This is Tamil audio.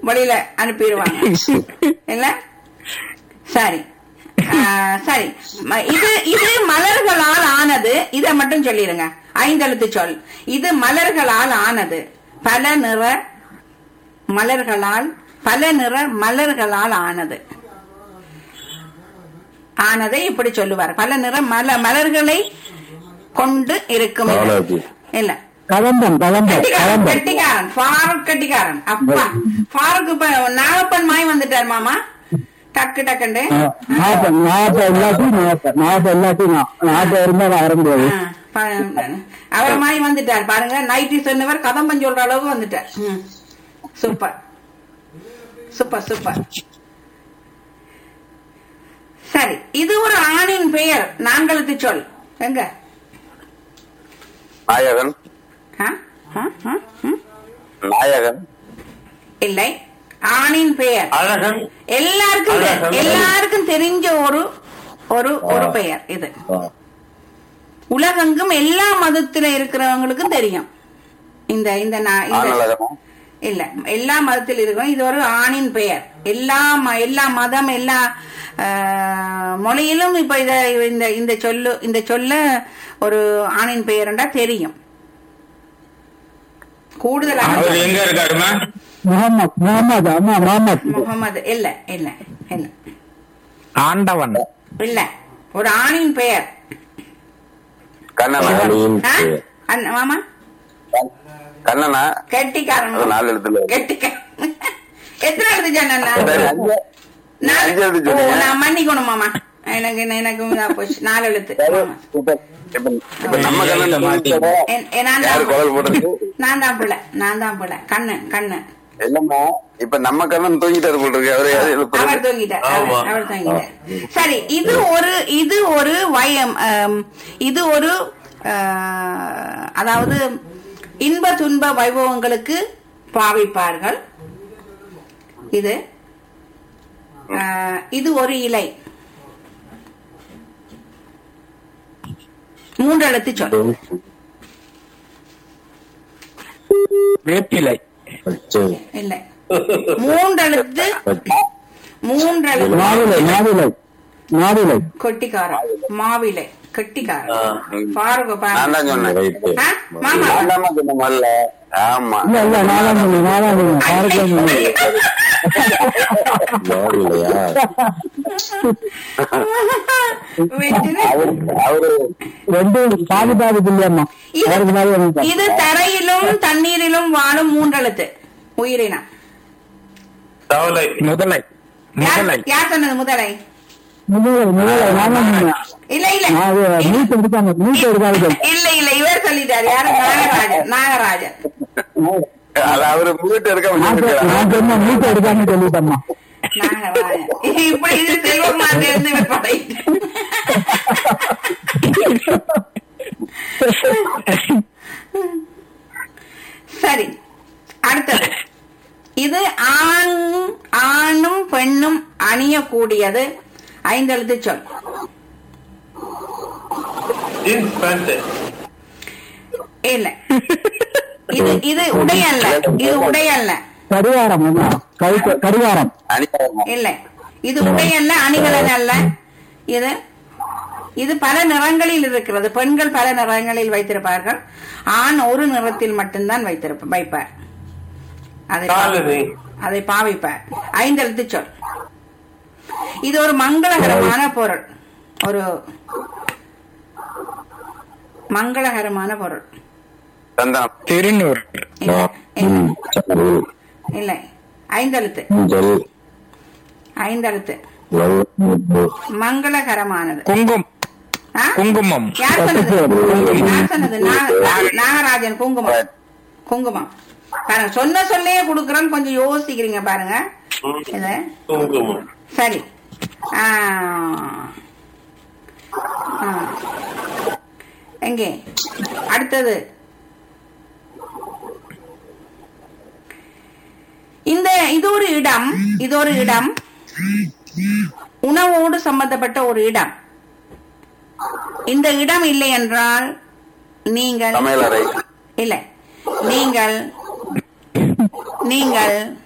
வெளியில அனுப்பிடுவாங்க இல்ல சரி ஆ, சரி ம- இது இது மலர்களால் ஆனது இதை மட்டும் சொல்லிருங்க ஐந்தெழுத்து சொல் இது மலர்களால் ஆனது பல நிற மலர்களால் பல நிற மலர்களால் ஆனது ஆனதை இப்படி சொல்லுவார் பல நிற மல மலர்களை கொண்டு இருக்கும் இது. ஆனது. இல்ல கதம்பம் கதம்பம் கட்டிக்காரன் கதம்பம் கட்டிக்காரன் ஃபாரூக் கட்டிக்காரன் அப்பா ஃபாரூக் இப்ப நாகப்பன் மாய் வந்துட்டார் மாமா டக்கு டக்குண்டு நாற்பது நாற்பது இல்லாட்டி நாற்பது நாற்பது இல்லாட்டி நா- நாற்பது இருந்தா நான் வர முடியாது ஆ, பா- அவர் மாதிரி வந்துட்டார் பாருங்க நைட்டி சொன்னவர் கதம்பம் சொல்ற அளவுக்கு வந்துட்டார் ம். சூப்பர் சூப்பர் சூப்பர் சரி இது ஒரு ஆணின் பெயர் நான்கழுத்து சொல் எங்க நாயகன் ஆ? ஆ? ஆ? ம்? நாயகன் இல்லை ஆணின் பெயர் அழகன் எல்லாருக்கும் தெ- அழகன். எல்லாருக்கும் தெரிஞ்ச ஒரு ஒரு ஒரு பெயர் இது ஆ. உலகெங்கும் எல்லா மதத்துல இருக்கிறவங்களுக்கும் தெரியும் இந்த இந்த நா- இந்த- ஆனழகனா இல்ல எல்லா மதத்தில் இருக்கும் இது ஒரு ஆணின் பெயர் எல்லா ம- எல்லா மதம் எல்லா ஆஹ், மொழியிலும் இப்ப இத இந்த இந்த சொல்லு இந்த சொல்ல ஒரு ஆணின் பெயர்ண்டா தெரியும் கூடுதலாக அவர் எங்க இருக்காருமா முகமது முகமது அம்மா முகமது முகமது இல்ல இல்ல இல்ல ஆண்டவன் இல்ல ஒரு ஆணின் பெயர் கண்ணனா ஆணியின் ஆ? பெயர். அண்ணா, மாமா கண்ணனா கெட்டிக்காரன் அது நாலு எழுத்துல கெட்டிக்காரன் எத்தனை எழுத்து சொன்னா சரி, அஞ்சு- நாலு- அஞ்சு எழுத்து ஓ, சொன்னீங்க. நான் மன்னிக்கணும் மாமா எனக்கு எனக்கு இதா போச்சு நாலு எழுத்து சரி, ஆமா. இப்ப- இப்ப இப்ப நம்ம கண்ணன் மாத்தி- சொல்லிட்டா, என்- என் நான் யாரு தான் குரல் போடுறது நான் தான் பிள்ளை நான் தான் பிள்ளை கண்ணு கண்ணு இல்லம்மா இப்ப நம்ம கண்ணன் தூங்கிட்டாரு போல் இருக்கு அவரு யாரு அவர் எழுப்புறது தூங்கிட்டார் ஆமா. அவர் அவர் தூங்கிட்டார் சரி இது ஒரு இது ஒரு வயம் ஆம், இது ஒரு ஆஹ், அதாவது இன்ப துன்ப வைபவங்களுக்கு பாவிப்பார்கள் இது ஆஹ், இது ஒரு இலை மூன்றெழுத்து சொல் வேப்பிலை பச்சை. இல்லை மூன்றெழுத்து மூன்றெழுத்து மாவிலை மாவிலை மாவிலை கொட்டிக்காரன் மாவிலை கெட்டிக்காரன் ஆ. பாருங்க நான் தான் சொன்னேன் பாருங்க ஆ? மாமா நான் தாம்மா சொன்னேன் முதல்ல. ஆமா இல்ல இல்ல நாலாம் மணி நாலாம் மணி ஆறுக்கு மணி மாவிலையா வெற்றிலை. அவரு அவரு ரெண்டு பாதி பாதி இல்லையம்மா இது- அவருக்கு மாதிரி வந்து இது தரையிலும் தண்ணீரிலும் வாழும் மூன்றெழுத்து உயிரினம் தவளை முதலை யார் முதலை யார் சொன்னது முதலை முதலை முதலை நாலாம் மணி இல்ல இல்ல நான் அது மீட் எடுத்தாங்க மீட் எடுக்காது இல்ல இல்ல இவர் சொல்லிட்டாரு யாரு நாகராஜன் நாகராஜன் அது அவரு வீட்டு இருக்க நான் சொ- முடியாது நான் சொன்ன மீட் எடுக்காம சொல்லிட்டேம்மா நாகராஜன் இப்படி இது செல்வகுமார் இருந்து இவர் படையிட்டு சரி அடுத்தது இது ஆண் ஆணும் பெண்ணும் அணியக்கூடியது ஐந்தெழுத்து சொல் ஜீன்ஸ் பேண்ட் இல்ல இது இது உடை அல்ல இது உடை அல்ல கடிகாரம் அம்மா கை கடிகாரம் அணியாரமா இல்ல இது உடை அல்ல அணிகலன் அல்ல இது இது பல நிறங்களில் இருக்கிறது பெண்கள் பல நிறங்களில் வைத்திருப்பார்கள் ஆண் ஒரு நிறத்தில் மட்டும்தான் வைத்திருப்ப வைப்பார் அதை காலணி அதை பாவிப்பார் ஐந்தெழுத்து சொல் இது ஒரு மங்களகரமான பொருள் ஒரு மங்களகரமான பொருள் சந்தனம் திருநூறு இல்ல, இல்ல, சங்கு இல்லை ஐந்தெழுத்து மஞ்சள் ஐந்தெழுத்து நல்ல மங்களகரமானது குங்கும் ஆ? குங்குமம் யார் சொன்னது யார் சொன்னது நா- நாகராஜன் குங்குமம் குங்குமம் பாருங்க சொன்ன சொல்லையே குடுக்கறோம் கொஞ்சம் யோசிக்கிறீங்க பாருங்க இது குங்குமம் சரி ஆ. ஆ. எங்கே அடுத்தது இந்த இது ஒரு இடம் இது ஒரு இடம் உணவோடு சம்பந்தப்பட்ட ஒரு இடம் இந்த இடம் இல்லை என்றால் நீங்கள் சமையலறை இல்லை நீங்கள் நீங்கள்